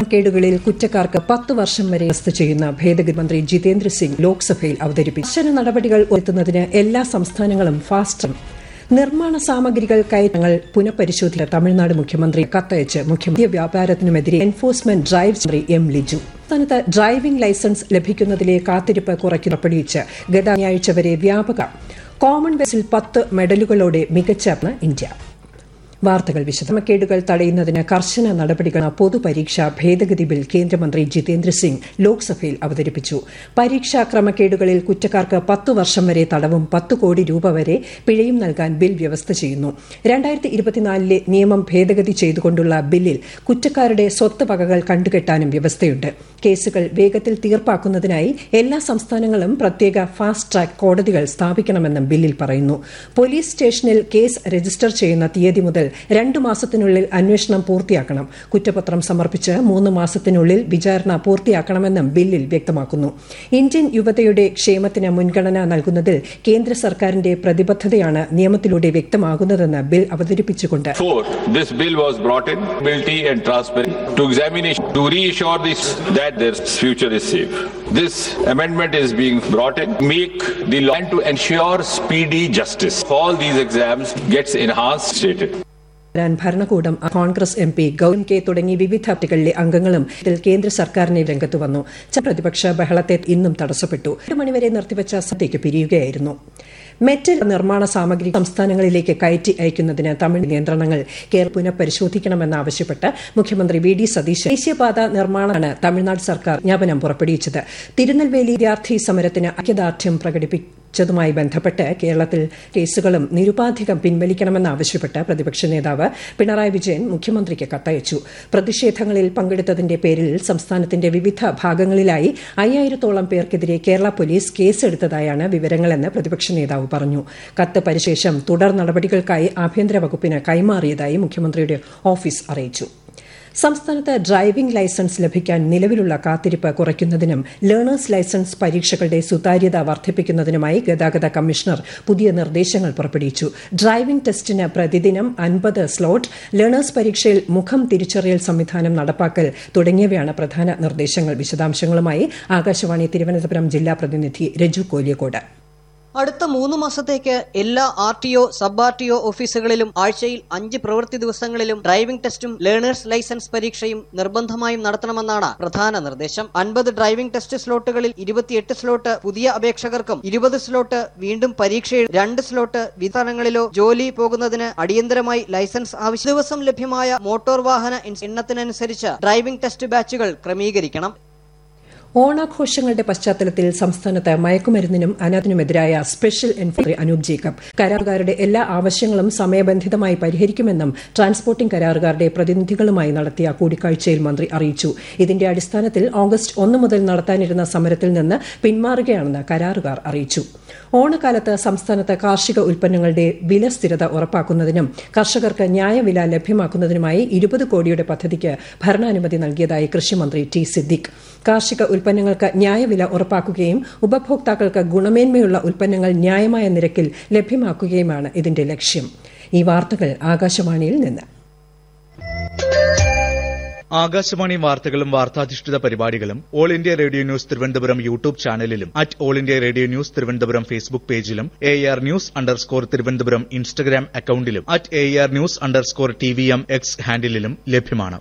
ക്രമക്കേടുകളിൽ കുറ്റക്കാർക്ക് പത്ത് വർഷം വരെ അറസ്റ്റ് ചെയ്യുന്ന ഭേദഗതി മന്ത്രി ജിതേന്ദ്ര സിംഗ് ലോക്സഭയിൽ അവതരിപ്പിച്ചു കർശന നടപടികൾ ഉയർത്തുന്നതിന് എല്ലാ സംസ്ഥാനങ്ങളും ഫാസ്റ്റ് നിർമ്മാണ സാമഗ്രികൾ കയറ്റങ്ങൾ പുനഃപരിശോധിച്ച തമിഴ്നാട് മുഖ്യമന്ത്രി കത്തയച്ച് മുഖ്യമന്ത്രി വ്യാപാരത്തിനുമെതിരെ എൻഫോഴ്സ്മെന്റ് ഡ്രൈവ് മന്ത്രി എം ലിജു സംസ്ഥാനത്ത് ഡ്രൈവിംഗ് ലൈസൻസ് ലഭിക്കുന്നതിലെ കാത്തിരിപ്പ് കുറയ്ക്കുന്നപ്പടിയിച്ച് ഗതാഴ്ച വരെ വ്യാപക കോമൺവെൽത്തിൽ പത്ത് മെഡലുകളോടെ മികച്ച ഇന്ത്യ വാർത്തകൾ വിശദമക്കേടുകൾ തടയുന്നതിന് കർശന നടപടികൾ പൊതുപരീക്ഷാ ഭേദഗതി ബിൽ കേന്ദ്രമന്ത്രി ജിതേന്ദ്ര സിംഗ് ലോക്സഭയിൽ അവതരിപ്പിച്ചു പരീക്ഷാ ക്രമക്കേടുകളിൽ കുറ്റക്കാർക്ക് പത്ത് വർഷം വരെ തടവും പത്ത് കോടി രൂപ വരെ പിഴയും നൽകാൻ ബിൽ വ്യവസ്ഥ ചെയ്യുന്നു രണ്ടായിരത്തി ഇരുപത്തിനാലിലെ നിയമം ഭേദഗതി ചെയ്തുകൊണ്ടുള്ള ബില്ലിൽ കുറ്റക്കാരുടെ സ്വത്ത് വകകൾ കണ്ടുകെട്ടാനും വ്യവസ്ഥയുണ്ട് കേസുകൾ വേഗത്തിൽ തീർപ്പാക്കുന്നതിനായി എല്ലാ സംസ്ഥാനങ്ങളും പ്രത്യേക ഫാസ്റ്റ് ട്രാക്ക് കോടതികൾ സ്ഥാപിക്കണമെന്നും ബില്ലിൽ പറയുന്നു പോലീസ് സ്റ്റേഷനിൽ കേസ് രജിസ്റ്റർ ചെയ്യുന്ന തീയതി മുതൽ രണ്ടു മാസത്തിനുള്ളിൽ അന്വേഷണം പൂർത്തിയാക്കണം കുറ്റപത്രം സമർപ്പിച്ച് മൂന്ന് മാസത്തിനുള്ളിൽ വിചാരണ പൂർത്തിയാക്കണമെന്നും ബില്ലിൽ വ്യക്തമാക്കുന്നു ഇന്ത്യൻ യുവതയുടെ ക്ഷേമത്തിന് മുൻഗണന നൽകുന്നതിൽ കേന്ദ്ര സർക്കാരിന്റെ പ്രതിബദ്ധതയാണ് നിയമത്തിലൂടെ വ്യക്തമാകുന്നതെന്ന് ബിൽ അവതരിപ്പിച്ചുകൊണ്ട് Fourth, this bill was brought in ability and transparency to examination to reassure this that their future is safe. This amendment is being brought in make the law and to ensure speedy justice. All these exams gets enhanced stated. വരാൻ ഭരണകൂടം Congress M P Gautham K തുടങ്ങി വിവിധ പാർട്ടികളിലെ അംഗങ്ങളും ഇതിൽ കേന്ദ്ര സർക്കാരിനെ രംഗത്ത് വന്നു ച പ്രതിപക്ഷ ബഹളത്തെ ഇന്നും തടസ്സപ്പെട്ടു എട്ട് മണിവരെ നിർത്തിവച്ച സഭയ്ക്ക് പിരിയുകയായിരുന്നു മെറ്റൽ നിർമ്മാണ സാമഗ്രി സംസ്ഥാനങ്ങളിലേക്ക് കയറ്റി അയക്കുന്നതിന് തമിഴ് നിയന്ത്രണങ്ങൾ കേരളം പുനഃപരിശോധിക്കണമെന്നാവശ്യപ്പെട്ട് മുഖ്യമന്ത്രി വി ഡി സതീശൻ ദേശീയപാത നിർമ്മാണമാണ് തമിഴ്നാട് സർക്കാർ വിജ്ഞാപനം പുറപ്പെടുവിച്ചത് തിരുനെൽവേലി വിദ്യാർത്ഥി സമരത്തിന് ഐക്യദാർഢ്യം പ്രകടിപ്പിച്ചതുമായി ബന്ധപ്പെട്ട് കേരളത്തിൽ കേസുകളും നിരുപാധികം പിൻവലിക്കണമെന്നാവശ്യപ്പെട്ട് പ്രതിപക്ഷ നേതാവ് പിണറായി വിജയൻ മുഖ്യമന്ത്രിക്ക് കത്തയച്ചു പ്രതിഷേധങ്ങളിൽ പങ്കെടുത്തതിന്റെ പേരിൽ സംസ്ഥാനത്തിന്റെ വിവിധ ഭാഗങ്ങളിലായി അയ്യായിരത്തോളം പേർക്കെതിരെ കേരള പോലീസ് കേസെടുത്തതായാണ് വിവരങ്ങളെന്ന് പ്രതിപക്ഷ നേതാവ് പറഞ്ഞു കത്ത് പരിശേഷം തുടർ നടപടികൾക്കായി ആഭ്യന്തര വകുപ്പിന് കൈമാറിയതായി മുഖ്യമന്ത്രിയുടെ ഓഫീസ് അറിയിച്ചു സംസ്ഥാനത്ത് ഡ്രൈവിംഗ് ലൈസൻസ് ലഭിക്കാൻ നിലവിലുള്ള കാത്തിരിപ്പ് കുറയ്ക്കുന്നതിനും ലേണേഴ്സ് ലൈസൻസ് പരീക്ഷകളുടെ സുതാര്യത വർദ്ധിപ്പിക്കുന്നതിനുമായി ഗതാഗത കമ്മീഷണർ പുതിയ നിർദ്ദേശങ്ങൾ പുറപ്പെടുവിച്ചു ഡ്രൈവിംഗ് ടെസ്റ്റിന് പ്രതിദിനം അൻപത് സ്ലോട്ട് ലേണേഴ്സ് പരീക്ഷയിൽ മുഖം തിരിച്ചറിയൽ സംവിധാനം നടപ്പാക്കൽ തുടങ്ങിയവയാണ് പ്രധാന നിർദ്ദേശങ്ങൾ വിശദാംശങ്ങളുമായി ആകാശവാണി തിരുവനന്തപുരം ജില്ലാ പ്രതിനിധി രജു കോലിയക്കോട് അടുത്ത മൂന്ന് മാസത്തേക്ക് എല്ലാ R T O sub R T O ഓഫീസുകളിലും ആഴ്ചയിൽ അഞ്ച് പ്രവൃത്തി ദിവസങ്ങളിലും ഡ്രൈവിംഗ് ടെസ്റ്റും ലേണേഴ്സ് ലൈസൻസ് പരീക്ഷയും നിർബന്ധമായും നടത്തണമെന്നാണ് പ്രധാന നിർദ്ദേശം അൻപത് ഡ്രൈവിംഗ് ടെസ്റ്റ് സ്ലോട്ടുകളിൽ ഇരുപത്തിയെട്ട് സ്ലോട്ട് പുതിയ അപേക്ഷകർക്കും ഇരുപത് സ്ലോട്ട് വീണ്ടും പരീക്ഷ രണ്ട് സ്ലോട്ട് വിധാനങ്ങളിലോ ജോലി പോകുന്നതിന് അടിയന്തരമായി ലൈസൻസ് ആവശ്യ ദിവസം ലഭ്യമായ മോട്ടോർ വാഹന എണ്ണത്തിനനുസരിച്ച് ഡ്രൈവിംഗ് ടെസ്റ്റ് ബാച്ചുകൾ ക്രമീകരിക്കണം ഓണാഘോഷങ്ങളുടെ പശ്ചാത്തലത്തിൽ സംസ്ഥാനത്ത് മയക്കുമരുന്നിനും അനാഥിനുമെതിരായ സ്പെഷ്യൽ എൻക്വയറി അനൂപ് ജേക്കബ് കരാറുകാരുടെ എല്ലാ ആവശ്യങ്ങളും സമയബന്ധിതമായി പരിഹരിക്കുമെന്നും ട്രാൻസ്പോർട്ടിംഗ് കരാറുകാരുടെ പ്രതിനിധികളുമായി നടത്തിയ കൂടിക്കാഴ്ചയിൽ മന്ത്രി അറിയിച്ചു ഇതിന്റെ അടിസ്ഥാനത്തിൽ ഓഗസ്റ്റ് ഒന്ന് മുതൽ നടത്താനിരുന്ന സമരത്തിൽ നിന്ന് പിന്മാറുകയാണെന്ന് കരാറുകാർ അറിയിച്ചു ഓണക്കാലത്ത് സംസ്ഥാനത്ത് കാർഷിക ഉൽപ്പന്നങ്ങളുടെ വില സ്ഥിരത ഉറപ്പാക്കുന്നതിനും കർഷകർക്ക് ന്യായവില ലഭ്യമാക്കുന്നതിനുമായി ഇരുപത് കോടിയുടെ പദ്ധതിക്ക് ഭരണാനുമതി നൽകിയതായി കൃഷിമന്ത്രി ടി സിദ്ദിഖ് കാർഷിക ഉൽപ്പന്നങ്ങൾക്ക് ന്യായവില ഉറപ്പാക്കുകയും ഉപഭോക്താക്കൾക്ക് ഗുണമേന്മയുള്ള ഉൽപ്പന്നങ്ങൾ ന്യായമായ നിരക്കിൽ ലഭ്യമാക്കുകയുമാണ് ഇതിന്റെ ലക്ഷ്യം ഈ വാർത്തകൾ ആകാശവാണിയിൽ നിന്ന് ആകാശവാണി വാർത്തകളും വാർത്താധിഷ്ഠിത പരിപാടികളും All India Radio news Thiruvananthapuram YouTube ചാനലിലും at All India Radio news Thiruvananthapuram Facebook പേജിലും A R news underscore Thiruvananthapuram Instagram അക്കൌണ്ടിലും at A R news underscore T V M X ഹാൻഡിലും ലഭ്യമാണ്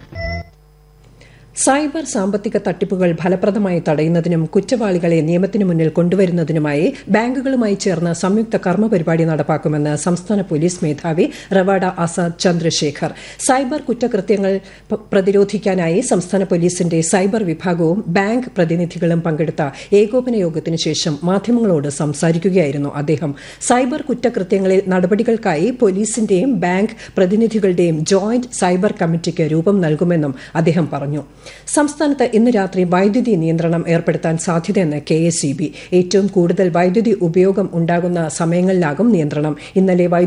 സൈബർ സാമ്പത്തിക തട്ടിപ്പുകൾ ഫലപ്രദമായി തടയുന്നതിനും കുറ്റവാളികളെ നിയമത്തിന് മുന്നിൽ കൊണ്ടുവരുന്നതിനുമായി ബാങ്കുകളുമായി ചേർന്ന് സംയുക്ത കർമ്മ പരിപാടി നടപ്പാക്കുമെന്ന് സംസ്ഥാന പോലീസ് മേധാവി റവാഡ ആസാദ് ചന്ദ്രശേഖർ സൈബർ കുറ്റകൃത്യങ്ങൾ പ്രതിരോധിക്കാനായി സംസ്ഥാന പോലീസിന്റെ സൈബർ വിഭാഗവും ബാങ്ക് പ്രതിനിധികളും പങ്കെടുത്ത ഏകോപന യോഗത്തിനു ശേഷം മാധ്യമങ്ങളോട് സംസാരിക്കുകയായിരുന്നു അദ്ദേഹം സൈബർ കുറ്റകൃത്യങ്ങളിൽ നടപടികൾക്കായി പോലീസിന്റെയും ബാങ്ക് പ്രതിനിധികളുടെയും ജോയിന്റ് സൈബർ കമ്മിറ്റിക്ക് രൂപം നൽകുമെന്നും അദ്ദേഹം പറഞ്ഞു സംസ്ഥാനത്ത് ഇന്ന് രാത്രി വൈദ്യുതി നിയന്ത്രണം ഏർപ്പെടുത്താൻ സാധ്യതയെന്ന് കെ എസ് ഇ ബി ഏറ്റവും കൂടുതൽ വൈദ്യുതി ഉപയോഗം ഉണ്ടാകുന്ന സമയങ്ങളിലാകും നിയന്ത്രണം ഇന്നലെ